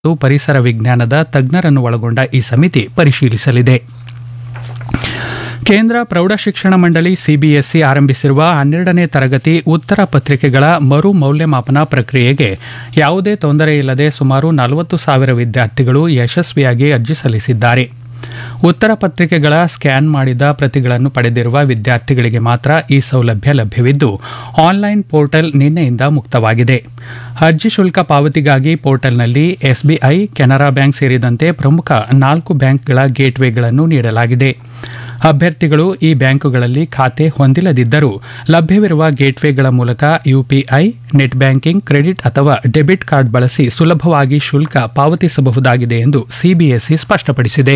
ಮತ್ತು ಪರಿಸರ ವಿಜ್ಞಾನದ ತಜ್ಞರನ್ನು ಒಳಗೊಂಡ ಈ ಸಮಿತಿ ಪರಿಶೀಲಿಸಲಿದೆ ಕೇಂದ್ರ ಪ್ರೌಢಶಿಕ್ಷಣ ಮಂಡಳಿ ಸಿಬಿಎಸ್ಇ ಆರಂಭಿಸಿರುವ ಹನ್ನೆರಡನೇ ತರಗತಿ ಉತ್ತರ ಪತ್ರಿಕೆಗಳ ಮರು ಮೌಲ್ಯಮಾಪನ ಪ್ರಕ್ರಿಯೆಗೆ ಯಾವುದೇ ತೊಂದರೆ ಇಲ್ಲದೆ ಸುಮಾರು ನಲವತ್ತು ಸಾವಿರ ವಿದ್ಯಾರ್ಥಿಗಳು ಯಶಸ್ವಿಯಾಗಿ ಅರ್ಜಿ ಸಲ್ಲಿಸಿದ್ದಾರೆ ಉತ್ತರ ಪತ್ರಿಕೆಗಳ ಸ್ಕ್ಯಾನ್ ಮಾಡಿದ ಪ್ರತಿಗಳನ್ನು ಪಡೆದಿರುವ ವಿದ್ಯಾರ್ಥಿಗಳಿಗೆ ಮಾತ್ರ ಈ ಸೌಲಭ್ಯ ಲಭ್ಯವಿದ್ದು ಆನ್ಲೈನ್ ಪೋರ್ಟಲ್ ನಿನ್ನೆಯಿಂದ ಮುಕ್ತವಾಗಿದೆ ಅರ್ಜಿ ಶುಲ್ಕ ಪಾವತಿಗಾಗಿ ಪೋರ್ಟಲ್ನಲ್ಲಿ ಎಸ್ಬಿಐ ಕೆನರಾ ಬ್ಯಾಂಕ್ ಸೇರಿದಂತೆ ಪ್ರಮುಖ ನಾಲ್ಕು ಬ್ಯಾಂಕ್ಗಳ ಗೇಟ್ವೇಗಳನ್ನು ನೀಡಲಾಗಿದೆ ಅಭ್ಯರ್ಥಿಗಳು ಈ ಬ್ಯಾಂಕುಗಳಲ್ಲಿ ಖಾತೆ ಹೊಂದಿಲ್ಲದಿದ್ದರೂ ಲಭ್ಯವಿರುವ ಗೇಟ್ವೇಗಳ ಮೂಲಕ ಯುಪಿಐ ನೆಟ್ ಬ್ಯಾಂಕಿಂಗ್ ಕ್ರೆಡಿಟ್ ಅಥವಾ ಡೆಬಿಟ್ ಕಾರ್ಡ್ ಬಳಸಿ ಸುಲಭವಾಗಿ ಶುಲ್ಕ ಪಾವತಿಸಬಹುದಾಗಿದೆ ಎಂದು ಸಿಬಿಎಸ್ಇ ಸ್ಪಷ್ಟಪಡಿಸಿದೆ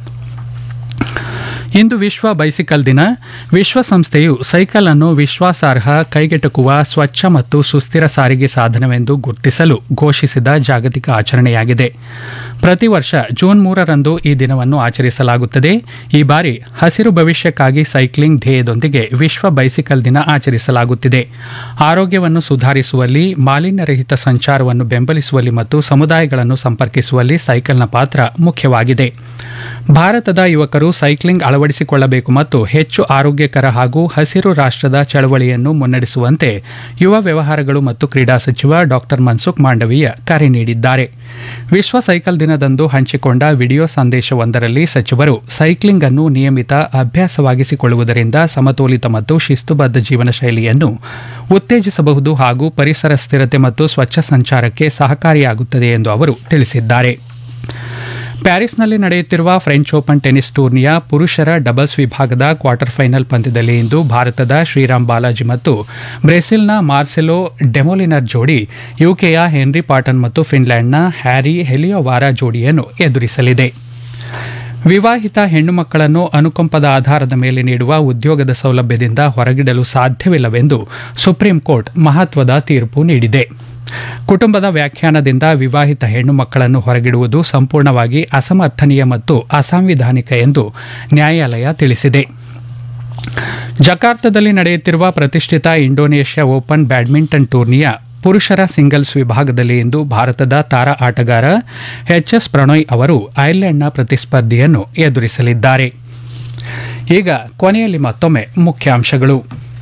ಇಂದು ವಿಶ್ವ ಬೈಸಿಕಲ್ ದಿನ ವಿಶ್ವಸಂಸ್ಥೆಯು ಸೈಕಲ್ ಅನ್ನು ವಿಶ್ವಾಸಾರ್ಹ ಕೈಗೆಟುಕುವ ಸ್ವಚ್ಛ ಮತ್ತು ಸುಸ್ಥಿರ ಸಾರಿಗೆ ಸಾಧನವೆಂದು ಗುರುತಿಸಲು ಘೋಷಿಸಿದ ಜಾಗತಿಕ ಆಚರಣೆಯಾಗಿದೆ ಪ್ರತಿ ವರ್ಷ ಜೂನ್ ಮೂರರಂದು ಈ ದಿನವನ್ನು ಆಚರಿಸಲಾಗುತ್ತದೆ ಈ ಬಾರಿ ಹಸಿರು ಭವಿಷ್ಯಕ್ಕಾಗಿ ಸೈಕ್ಲಿಂಗ್ ಧ್ಯೇಯದೊಂದಿಗೆ ವಿಶ್ವ ಬೈಸಿಕಲ್ ದಿನ ಆಚರಿಸಲಾಗುತ್ತಿದೆ ಆರೋಗ್ಯವನ್ನು ಸುಧಾರಿಸುವಲ್ಲಿ ಮಾಲಿನ್ಯರಹಿತ ಸಂಚಾರವನ್ನು ಬೆಂಬಲಿಸುವಲ್ಲಿ ಮತ್ತು ಸಮುದಾಯಗಳನ್ನು ಸಂಪರ್ಕಿಸುವಲ್ಲಿ ಸೈಕಲ್ನ ಪಾತ್ರ ಮುಖ್ಯವಾಗಿದೆ ಭಾರತದ ಯುವಕರು ಸೈಕ್ಲಿಂಗ್ ಅಳವಡಿಸಿಕೊಳ್ಳಬೇಕು ಮತ್ತು ಹೆಚ್ಚು ಆರೋಗ್ಯಕರ ಹಾಗೂ ಹಸಿರು ರಾಷ್ಟ್ರದ ಚಳವಳಿಯನ್ನು ಮುನ್ನಡೆಸುವಂತೆ ಯುವ ವ್ಯವಹಾರಗಳು ಮತ್ತು ಕ್ರೀಡಾ ಸಚಿವ ಡಾ ಮನ್ಸುಖ್ ಮಾಂಡವೀಯ ಕರೆ ನೀಡಿದ್ದಾರೆ ವಿಶ್ವ ಸೈಕಲ್ ದಿನದಂದು ಹಂಚಿಕೊಂಡ ವಿಡಿಯೋ ಸಂದೇಶವೊಂದರಲ್ಲಿ ಸಚಿವರು ಸೈಕ್ಲಿಂಗ್ ಅನ್ನು ನಿಯಮಿತ ಅಭ್ಯಾಸವಾಗಿಸಿಕೊಳ್ಳುವುದರಿಂದ ಸಮತೋಲಿತ ಮತ್ತು ಶಿಸ್ತುಬದ್ಧ ಜೀವನ ಶೈಲಿಯನ್ನು ಉತ್ತೇಜಿಸಬಹುದು ಹಾಗೂ ಪರಿಸರ ಸ್ಥಿರತೆ ಮತ್ತು ಸ್ವಚ್ಛ ಸಂಚಾರಕ್ಕೆ ಸಹಕಾರಿಯಾಗುತ್ತದೆ ಎಂದು ಅವರು ತಿಳಿಸಿದ್ದಾರೆ ಪ್ಯಾರಿಸ್ನಲ್ಲಿ ನಡೆಯುತ್ತಿರುವ ಫ್ರೆಂಚ್ ಓಪನ್ ಟೆನಿಸ್ ಟೂರ್ನಿಯ ಪುರುಷರ ಡಬಲ್ಸ್ ವಿಭಾಗದ ಕ್ವಾರ್ಟರ್ ಫೈನಲ್ ಪಂದ್ಯದಲ್ಲಿ ಇಂದು ಭಾರತದ ಶ್ರೀರಾಮ್ ಬಾಲಾಜಿ ಮತ್ತು ಬ್ರೆಸಿಲ್ನ ಮಾರ್ಸೆಲೋ ಡೆಮೋಲಿನರ್ ಜೋಡಿ ಯುಕೆಯ ಹೆನ್ರಿ ಪಾಟನ್ ಮತ್ತು ಫಿನ್ಲ್ಯಾಂಡ್ನ ಹ್ಯಾರಿ ಹೆಲಿಯೋವಾರ ಜೋಡಿಯನ್ನು ಎದುರಿಸಲಿದೆ ವಿವಾಹಿತ ಹೆಣ್ಣು ಮಕ್ಕಳನ್ನು ಅನುಕಂಪದ ಆಧಾರದ ಮೇಲೆ ನೀಡುವ ಉದ್ಯೋಗದ ಸೌಲಭ್ಯದಿಂದ ಹೊರಗಿಡಲು ಸಾಧ್ಯವಿಲ್ಲವೆಂದು ಸುಪ್ರೀಂ ಕೋರ್ಟ್ ಮಹತ್ವದ ತೀರ್ಪು ನೀಡಿದೆ ಕುಟುಂಬದ ವ್ಯಾಖ್ಯಾನದಿಂದ ವಿವಾಹಿತ ಹೆಣ್ಣು ಮಕ್ಕಳನ್ನು ಹೊರಗಿಡುವುದು ಸಂಪೂರ್ಣವಾಗಿ ಅಸಮರ್ಥನೀಯ ಮತ್ತು ಅಸಾಂವಿಧಾನಿಕ ಎಂದು ನ್ಯಾಯಾಲಯ ತಿಳಿಸಿದೆ ಜಕಾರ್ತದಲ್ಲಿ ನಡೆಯುತ್ತಿರುವ ಪ್ರತಿಷ್ಠಿತ ಇಂಡೋನೇಷ್ಯಾ ಓಪನ್ ಬ್ಯಾಡ್ಮಿಂಟನ್ ಟೂರ್ನಿಯ ಪುರುಷರ ಸಿಂಗಲ್ಸ್ ವಿಭಾಗದಲ್ಲಿ ಇಂದು ಭಾರತದ ತಾರಾ ಆಟಗಾರ ಎಚ್ ಎಸ್ ಪ್ರಣಯ್ ಅವರು ಐರ್ಲೆಂಡ್ನ ಪ್ರತಿಸ್ಪರ್ಧಿಯನ್ನು ಎದುರಿಸಲಿದ್ದಾರೆ ಈಗ ಕೊನೆಯಲ್ಲಿ ಮತ್ತೊಮ್ಮೆ ಮುಖ್ಯಾಂಶಗಳು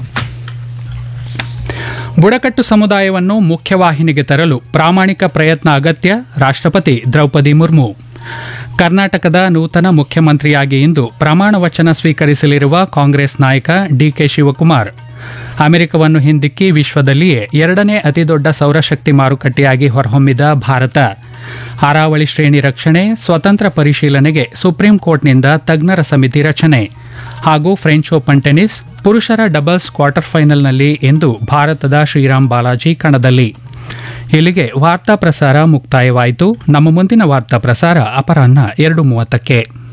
ಬುಡಕಟ್ಟು ಸಮುದಾಯವನ್ನು ಮುಖ್ಯವಾಹಿನಿಗೆ ತರಲು ಪ್ರಾಮಾಣಿಕ ಪ್ರಯತ್ನ ಅಗತ್ಯ ರಾಷ್ಟ್ರಪತಿ ದ್ರೌಪದಿ ಮುರ್ಮು ಕರ್ನಾಟಕದ ನೂತನ ಮುಖ್ಯಮಂತ್ರಿಯಾಗಿ ಇಂದು ಪ್ರಮಾಣ ವಚನ ಸ್ವೀಕರಿಸಲಿರುವ ಕಾಂಗ್ರೆಸ್ ನಾಯಕ ಡಿಕೆ ಶಿವಕುಮಾರ್ ಅಮೆರಿಕವನ್ನು ಹಿಂದಿಕ್ಕಿ ವಿಶ್ವದಲ್ಲಿಯೇ ಎರಡನೇ ಅತಿದೊಡ್ಡ ಸೌರಶಕ್ತಿ ಮಾರುಕಟ್ಟೆಯಾಗಿ ಹೊರಹೊಮ್ಮಿದ ಭಾರತ ಅರಾವಳಿ ಶ್ರೇಣಿ ರಕ್ಷಣೆ ಸ್ವತಂತ್ರ ಪರಿಶೀಲನೆಗೆ ಸುಪ್ರೀಂ ಕೋರ್ಟ್ನಿಂದ ತಜ್ಞರ ಸಮಿತಿ ರಚನೆ ಹಾಗೂ ಫ್ರೆಂಚ್ ಓಪನ್ ಟೆನಿಸ್ ಪುರುಷರ ಡಬಲ್ಸ್ ಕ್ವಾರ್ಟರ್ ಫೈನಲ್ನಲ್ಲಿ ಇಂದು ಭಾರತದ ಶ್ರೀರಾಮ್ ಬಾಲಾಜಿ ಕಣದಲ್ಲಿ ಇಲ್ಲಿಗೆ ವಾರ್ತಾ ಪ್ರಸಾರ ಮುಕ್ತಾಯವಾಯಿತು ನಮ್ಮ ಮುಂದಿನ ವಾರ್ತಾ ಪ್ರಸಾರ ಅಪರಾಹ್ನ ಎರಡು ಮೂವತ್ತಕ್ಕೆ